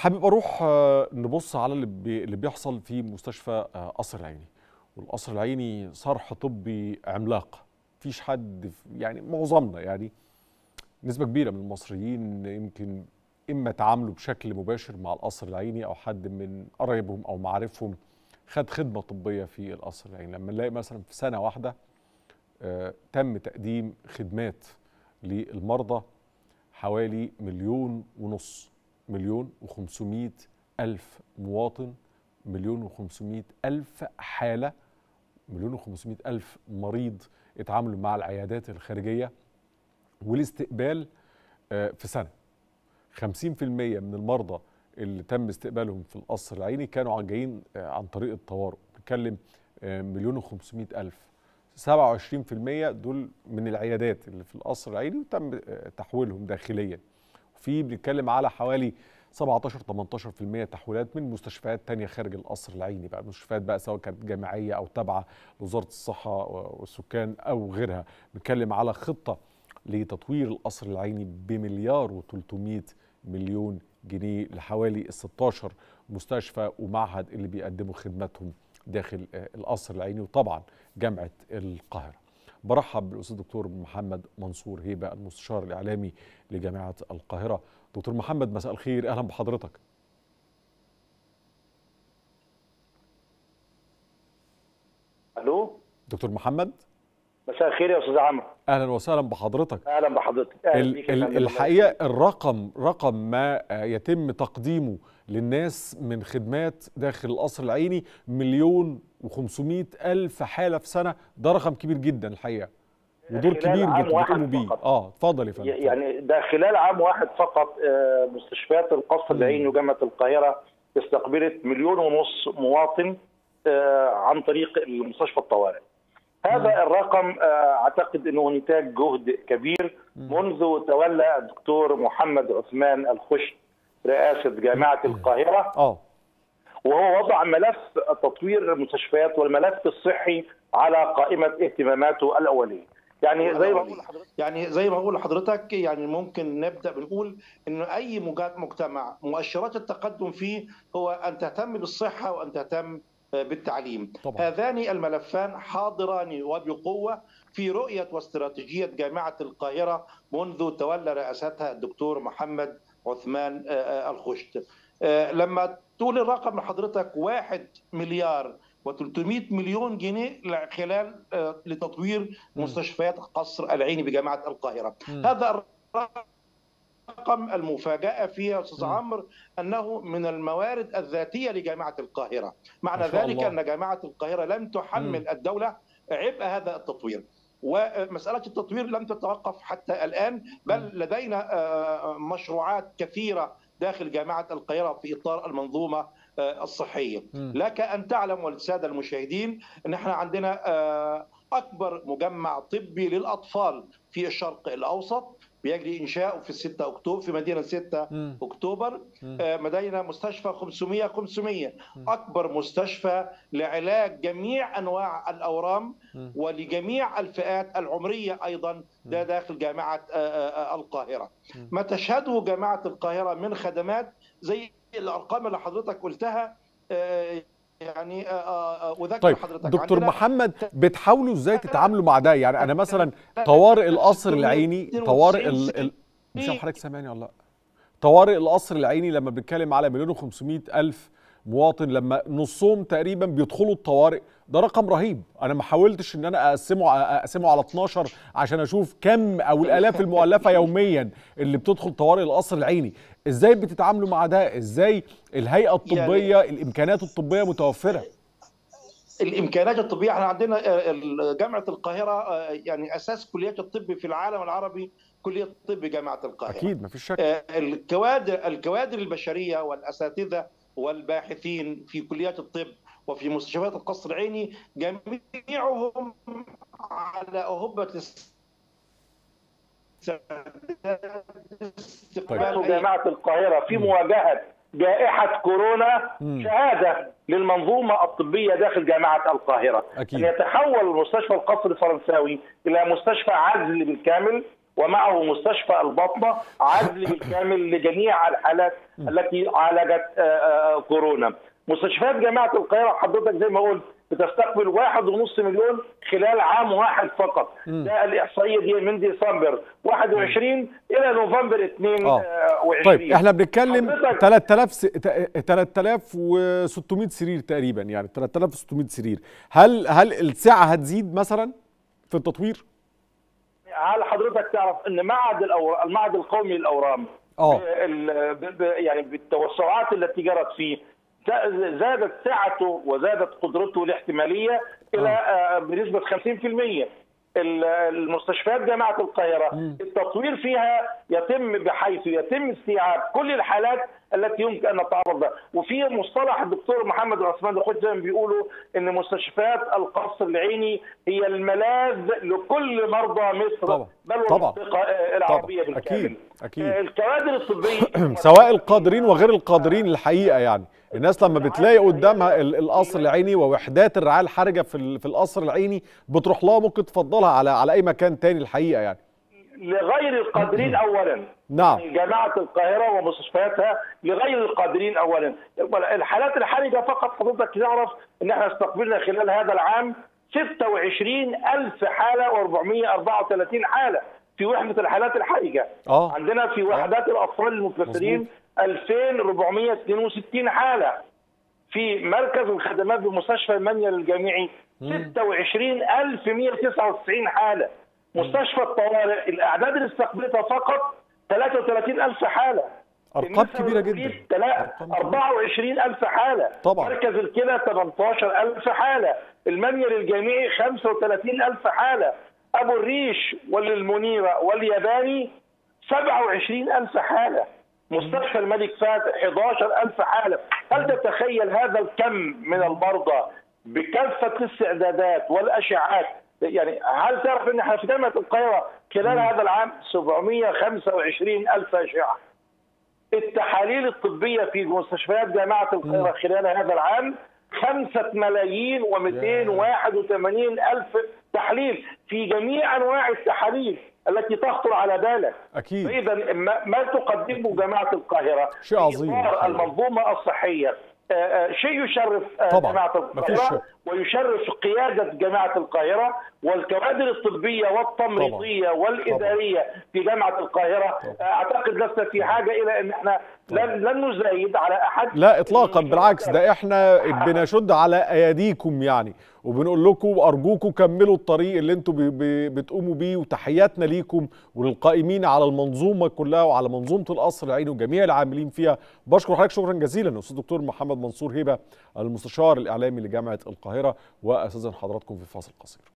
حابب اروح آه، نبص على اللي, بي اللي بيحصل في مستشفى آه، قصر العيني والقصر العيني صرح طبي عملاق مفيش حد في- يعني معظمنا يعني نسبة كبيرة من المصريين يمكن إما تعاملوا بشكل مباشر مع القصر العيني أو حد من قرايبهم أو معارفهم خد خدمة طبية في القصر العيني لما نلاقي مثلا في سنة واحدة آه، تم تقديم خدمات للمرضى حوالي مليون ونص مليون وخمسمائة ألف مواطن مليون وخمسمائة ألف حالة مليون وخمسمائة ألف مريض اتعاملوا مع العيادات الخارجية والاستقبال آه، في سنة 50% من المرضى اللي تم استقبالهم في القصر العيني كانوا عن- جايين آه، عن طريق الطوارئ بنتكلم آه، مليون وخمسمائة ألف 27% دول من العيادات اللي في القصر العيني وتم آه، تحويلهم داخليا وفي بنتكلم على حوالي 17 18% تحويلات من مستشفيات تانية خارج القصر العيني بقى مستشفيات بقى سواء كانت جامعية أو تابعة لوزارة الصحة والسكان أو غيرها بنتكلم على خطة لتطوير القصر العيني بمليار و300 مليون جنيه لحوالي 16 مستشفى ومعهد اللي بيقدموا خدماتهم داخل آه، القصر العيني وطبعا جامعة القاهرة برحب بالاستاذ دكتور محمد منصور هيبه المستشار الاعلامي لجامعه القاهره دكتور محمد مساء الخير اهلا بحضرتك الو دكتور محمد مساء الخير يا استاذ عمرو اهلا وسهلا بحضرتك اهلا بحضرتك أهلا ال- بيك يا ال- فندم. الحقيقه الرقم رقم ما آه، يتم تقديمه للناس من خدمات داخل القصر العيني مليون و500 الف حاله في سنه ده رقم كبير جدا الحقيقه ودور خلال كبير عام بت- واحد بتقوموا بيه فقط. اه اتفضل يا فندم اتفضل. يعني ده خلال عام واحد فقط آه، مستشفيات القصر العيني وجامعه القاهره استقبلت مليون ونص مواطن آه، عن طريق المستشفى الطوارئ. هذا الرقم آه، اعتقد انه نتاج جهد كبير منذ تولى الدكتور محمد عثمان الخش رئاسه جامعه القاهره اه وهو وضع ملف تطوير المستشفيات والملف الصحي على قائمه اهتماماته الاوليه. يعني زي ما بقول لحضرتك يعني زي ما بقول لحضرتك يعني ممكن نبدا بنقول انه اي مجا- مجتمع مؤشرات التقدم فيه هو ان تهتم بالصحه وان تهتم بالتعليم طبعا. هذان الملفان حاضران وبقوه في رؤيه واستراتيجيه جامعه القاهره منذ تولى رئاستها الدكتور محمد عثمان آه، آه، الخشت آه، لما تقول الرقم لحضرتك واحد مليار و300 مليون جنيه خلال آه، لتطوير مم. مستشفيات قصر العيني بجامعه القاهره مم. هذا الرقم المفاجاه فيه يا استاذ مم. عمرو انه من الموارد الذاتيه لجامعه القاهره معنى ما شاء ذلك الله. ان جامعه القاهره لم تحمل مم. الدوله عبء هذا التطوير ومسألة التطوير لم تتوقف حتى الآن بل لدينا آه، مشروعات كثيرة داخل جامعة القاهرة في إطار المنظومة آه، الصحية مم. لك أن تعلم وللسادة المشاهدين أن احنا عندنا آه، أكبر مجمع طبي للأطفال في الشرق الأوسط بيجري إنشاؤه في 6 أكتوبر في مدينة 6 مم. أكتوبر مم. آه، مدينة مستشفى 500 500 مم. أكبر مستشفى لعلاج جميع أنواع الأورام مم. ولجميع الفئات العمرية أيضا ده داخل جامعة آه، آه، آه، القاهرة مم. ما تشهده جامعة القاهرة من خدمات زي الأرقام اللي حضرتك قلتها آه، يعني آه، آه، آه، أذكر طيب حضرتك دكتور عندنا محمد بتحاولوا ازاي تتعاملوا مع ده يعني انا مثلا طوارئ القصر العيني طوارئ ال... ال... مش عارف حضرتك سامعني ولا لا طوارئ القصر العيني لما بنتكلم على مليون و500 الف مواطن لما نصهم تقريبا بيدخلوا الطوارئ ده رقم رهيب انا ما حاولتش ان انا اقسمه اقسمه على 12 عشان اشوف كم او الالاف المؤلفه يوميا اللي بتدخل طوارئ القصر العيني ازاي بتتعاملوا مع ده ازاي الهيئه الطبيه الامكانيات الطبيه متوفره الامكانيات الطبيه احنا عندنا آه، ال- جامعه القاهره آه، يعني اساس كليات الطب في العالم العربي كليه الطب جامعه القاهره اكيد مفيش شك آه، الكوادر الكوادر البشريه والاساتذه والباحثين في كليات الطب وفي مستشفيات القصر العيني جميعهم على اهبه استقبال أي جامعه القاهره في مواجهه جائحه كورونا مم. شهاده للمنظومه الطبيه داخل جامعه القاهره أكيد. ان يتحول مستشفى القصر الفرنساوي الى مستشفى عزل بالكامل ومعه مستشفى البطنه عزل بالكامل لجميع الحالات التي عالجت آه، آه، كورونا. مستشفيات جامعه القاهره حضرتك زي ما قلت بتستقبل واحد ونص مليون خلال عام واحد فقط ده الإحصائية دي من ديسمبر 21 إلى نوفمبر 22 طيب احنا بنتكلم حضرتك- 3000 س... ت- 3600 سرير تقريبا يعني 3600 سرير هل هل السعه هتزيد مثلا في التطوير هل حضرتك تعرف ان معهد الأور... المعهد القومي للاورام اه ال- ب- ب- يعني بالتوسعات التي جرت فيه ز- زادت سعته وزادت قدرته الاحتماليه الى آه، بنسبه 50% ال- المستشفيات جامعه القاهره التطوير فيها يتم بحيث يتم استيعاب كل الحالات التي يمكن ان نتعرض لها وفي مصطلح الدكتور محمد عثمان الخوت زي ما بيقولوا ان مستشفيات القصر العيني هي الملاذ لكل مرضى مصر طبعا. بل طبعا. والمنطقه آه، العربيه طبعا. بالكامل أكيد. أكيد. آه، الكوادر الطبيه سواء القادرين وغير القادرين الحقيقه يعني الناس لما بتلاقي قدامها ال- القصر العيني ووحدات الرعايه الحرجه في ال- في القصر العيني بتروح لها ممكن تفضلها على على اي مكان تاني الحقيقه يعني لغير القادرين اولا نعم. يعني جامعه القاهره ومستشفياتها لغير القادرين اولا الحالات الحرجه فقط حضرتك تعرف ان احنا استقبلنا خلال هذا العام 26 ألف حالة و434 حالة في وحدة الحالات الحرجة آه. عندنا في وحدات الأطفال المتبصرين 2462 حالة في مركز الخدمات بمستشفى المنيل الجامعي 26199 حالة مستشفى الطوارئ الأعداد اللي استقبلتها فقط 33000 حالة أرقام النساء كبيرة والتوليد جدا. تلا- أرقام كبيرة. 24000 حالة طبعا. مركز الكلى 18000 حالة المنيل الجامعي 35000 حالة أبو الريش والمنيرة والياباني 27000 حالة مستشفى الملك فهد 11000 حالة هل تتخيل هذا الكم من المرضى بكافة الاستعدادات والأشعات يعني هل تعرف ان احنا في جامعة القاهرة خلال هذا العام 725 ألف أشعة التحاليل الطبية في مستشفيات جامعة القاهرة خلال هذا العام خمسة ملايين ومئتين واحد وثمانين ألف تحليل في جميع أنواع التحاليل التي تخطر على بالك اكيد فإذا ما ما تقدمه جامعة القاهرة شيء في عظيم إطار الحقيقة. المنظومة الصحية آه، آه، شيء يشرف آه، طبعاً. جامعة مفيش القاهرة شك. ويشرف قيادة جامعة القاهرة والكوادر الطبية والتمريضية والإدارية في جامعة القاهرة آه، أعتقد لسنا في حاجة إلى أن احنا لن, لن نزايد على أحد لا اطلاقا بالعكس ده احنا بنشد على اياديكم يعني وبنقول لكم ارجوكم كملوا الطريق اللي انتم بي- بي- بتقوموا بيه وتحياتنا ليكم وللقائمين على المنظومه كلها وعلى منظومه القصر العيني وجميع العاملين فيها بشكر حضرتك شكرا جزيلا استاذ دكتور محمد منصور هبه المستشار الاعلامي لجامعه القاهره واستاذن حضراتكم في فاصل قصير